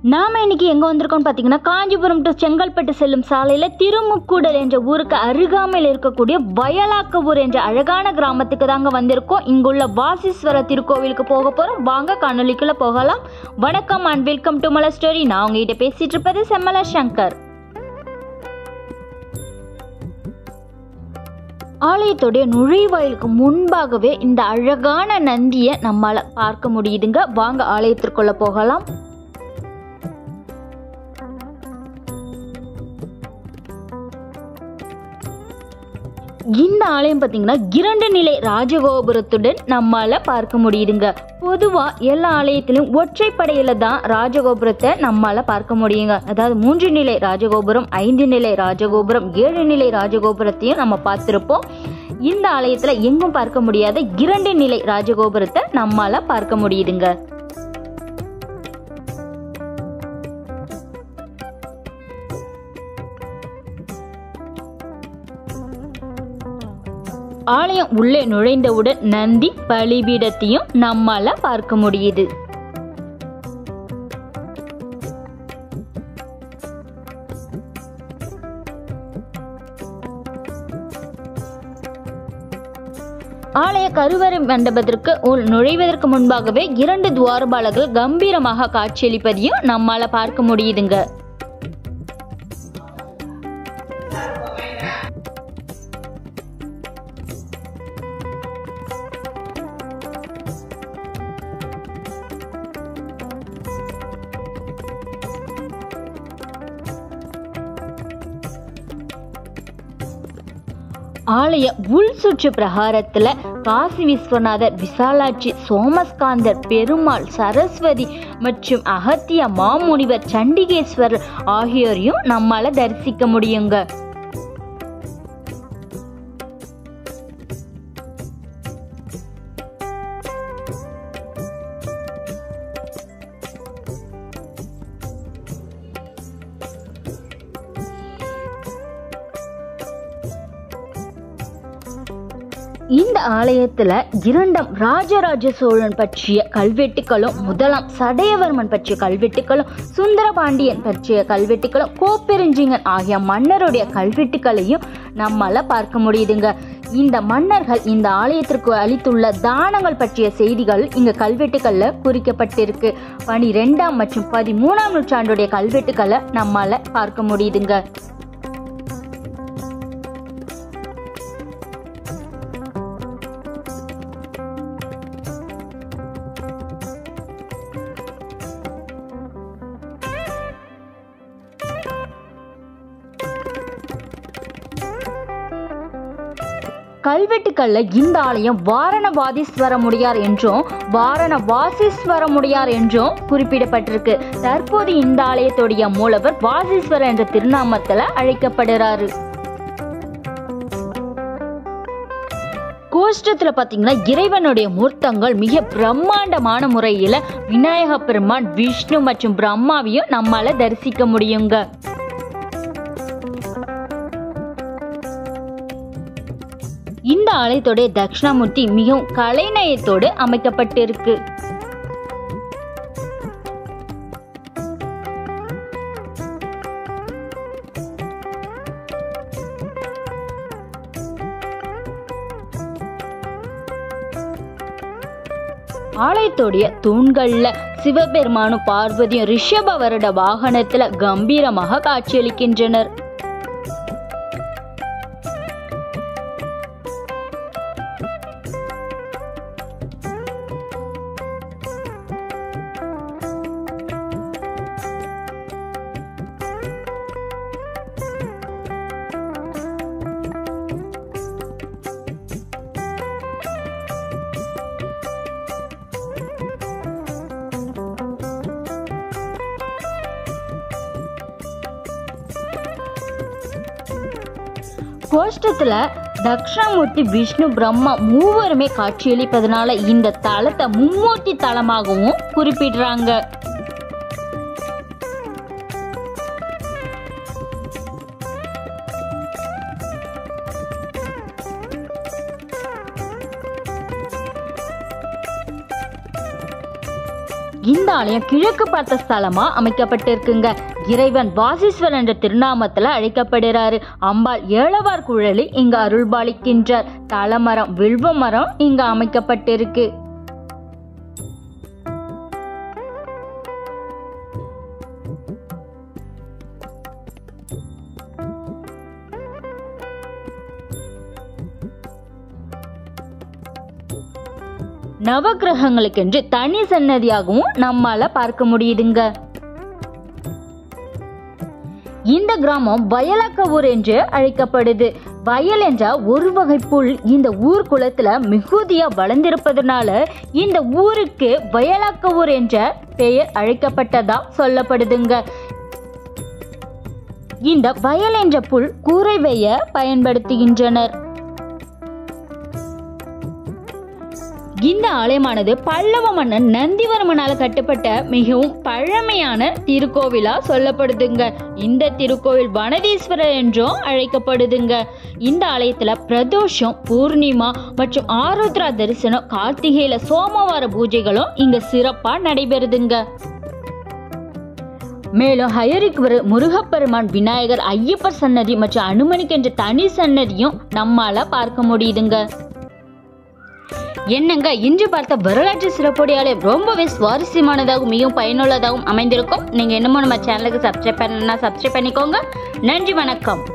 நாம இன்னைக்கு எங்க வந்திருக்கோம்னு பாத்தீங்கன்னா காஞ்சிபுரம் டு செங்கல்பட்டு செல்லும் சாலையில திருமுக்கூடல் என்ற ஊருக்கு அருகாமையில் இருக்கக்கூடிய வயலாக்கவூர் என்ற அழகான கிராமத்துக்கு தாங்க வந்திருக்கோம் இங்குள்ள வாசீஸ்வர திருக்கோவிலுக்கு போக போறோம் வாங்க காணொலிக்குள்ள போகலாம் வணக்கம் and welcome to Malai story நான் உங்ககிட்ட பேசிட்டு இருப்பது செம்மல சங்கர் ஆலயத்துடைய நுழைவாயிலுக்கு முன்பாகவே இந்த அழகான நந்தியை நம்மால பார்க்க முடியுதுங்க வாங்க ஆலயத்திற்குள்ள போகலாம் இந்த ஆலயம் பார்த்தீங்கன்னா இரண்டு நிலை ராஜகோபுரத்துடன் நம்மால பார்க்க முடியுதுங்க பொதுவா எல்லா ஆலயத்திலும் ஒற்றைப்படையில தான் ராஜகோபுரத்தை நம்மால பார்க்க முடியுங்க அதாவது மூன்று நிலை ராஜகோபுரம் ஐந்து நிலை ராஜகோபுரம் ஏழு நிலை ராஜகோபுரத்தையும் நம்ம பார்த்திருப்போம் இந்த ஆலயத்துல எங்கும் பார்க்க முடியாத இரண்டு நிலை ராஜகோபுரத்தை நம்மால பார்க்க முடியுதுங்க ஆலயம் உள்ளே நுழைந்தவுடன் நந்தி பலிபீடத்தையும் நம்மால பார்க்க முடியுது ஆலய கருவறை மண்டபத்திற்கு உள் நுழைவதற்கு முன்பாகவே இரண்டு துவாரபாலர்கள் கம்பீரமாக காட்சியளிப்பதையும் நம்மால பார்க்க முடியுதுங்க ஆலய உள் சுற்று பிரகாரத்துல காசி விஸ்வநாதர் விசாலாட்சி சோமஸ்காந்தர் பெருமாள் சரஸ்வதி மற்றும் அகத்திய மாமுனிவர் சண்டிகேஸ்வரர் ஆகியோரையும் நம்மால தரிசிக்க முடியுங்க இந்த ஆலயத்துல இரண்டாம் ராஜராஜ சோழன் பற்றிய கல்வெட்டுகளும் முதலாம் சடையவர்மன் பற்றிய கல்வெட்டுகளும் சுந்தரபாண்டியன் பற்றிய கல்வெட்டுகளும் கோப்பெருஞ்சிங்கன் ஆகிய மன்னருடைய கல்வெட்டுகளையும் நம்மால பார்க்க முடியுதுங்க இந்த மன்னர்கள் இந்த ஆலயத்திற்கு அளித்துள்ள தானங்கள் பற்றிய செய்திகள் இங்க கல்வெட்டுகள்ல குறிக்கப்பட்டிருக்கு பனிரெண்டாம் மற்றும் பதிமூணாம் நூற்றாண்டுடைய கல்வெட்டுகளை நம்மால பார்க்க முடியுதுங்க கல்வெட்டுக்கள்ல இந்த ஆலயம் வாரணவாதீஸ்வரமுடியார் என்றும் வாரண வாசீஸ்வரமுடியார் என்றும் குறிப்பிடப்பட்டிருக்கு தற்போது இந்த ஆலயத்துடைய மூலவர் வாசீஸ்வரர் என்ற திருநாமத்துல அழைக்கப்படுறாரு கோஷ்டத்துல பாத்தீங்கன்னா இறைவனுடைய மூர்த்தங்கள் மிக பிரம்மாண்டமான முறையில விநாயக பெருமான் விஷ்ணு மற்றும் பிரம்மாவையும் நம்மால தரிசிக்க முடியுங்க இந்த ஆலயத்தோடைய தட்சிணாமூர்த்தி மிகவும் கலைநயத்தோடு அமைக்கப்பட்டிருக்கு ஆலயத்துடைய தூண்கள்ல சிவபெருமானும் பார்வதியும் ரிஷப வருட வாகனத்துல கம்பீரமாக காட்சியளிக்கின்றனர் கோஷ்டத்துல தக்ஷணாமூர்த்தி விஷ்ணு பிரம்மா மூவருமே காட்சியளிப்பதனால இந்த தலத்தை மும்மூர்த்தி தலமாகவும் குறிப்பிடுறாங்க இந்த ஆலயம் கிழக்கு பார்த்த ஸ்தலமா அமைக்கப்பட்டிருக்குங்க இறைவன் வாசீஸ்வரன் என்ற திருநாமத்துல அழைக்கப்படுறாரு அம்பாள் ஏழவார் குழலி இங்க அருள்பாலிக்கின்றார் தலமரம் வில்வ மரம் இங்க அமைக்கப்பட்டிருக்கு நவகிரகங்களுக்கென்று தனி சன்னதியாகவும் நம்மால பார்க்க முடியுதுங்க இந்த கிராமம் வயலக்கவூர் என்று அழைக்கப்படுது வயல் என்ற ஒரு வகை புல் இந்த ஊர் குளத்துல மிகுதியா வளர்ந்திருப்பதனால இந்த ஊருக்கு வயலக்கவூர் என்ற பெயர் அழைக்கப்பட்டதா சொல்லப்படுதுங்க இந்த வயல் என்ற புல் கூரை வெய்ய பயன்படுத்துகின்றனர் இந்த ஆலயமானது பல்லவ மன்னன் நந்திவர்மனால கட்டப்பட்ட மிகவும் பழமையான திருக்கோவிலா சொல்லப்படுதுங்க இந்த திருக்கோவில் வனதீஸ்வரர் என்றும் அழைக்கப்படுதுங்க இந்த ஆலயத்துல பிரதோஷம் பூர்ணிமா மற்றும் ஆருத்ரா தரிசனம் கார்த்திகையில சோமவார பூஜைகளும் இங்க சிறப்பா நடைபெறுதுங்க மேலும் ஹயரிக்குவர் முருகப்பெருமான் விநாயகர் ஐயப்பர் சன்னதி மற்றும் அனுமனுக்கு என்ற தனி சன்னதியும் நம்மால பார்க்க முடியுதுங்க என்னங்க இன்று பார்த்த வரலாற்று சிறப்புடைய ஆலயம் ரொம்பவே சுவாரஸ்யமானதாகவும் மிகவும் பயனுள்ளதாகவும் அமைந்திருக்கும் நீங்க என்னமோ நம்ம சேனலுக்கு சப்ஸ்கிரைப் பண்ணலன்னா சப்ஸ்கிரைப் பண்ணிக்கோங்க நன்றி வணக்கம்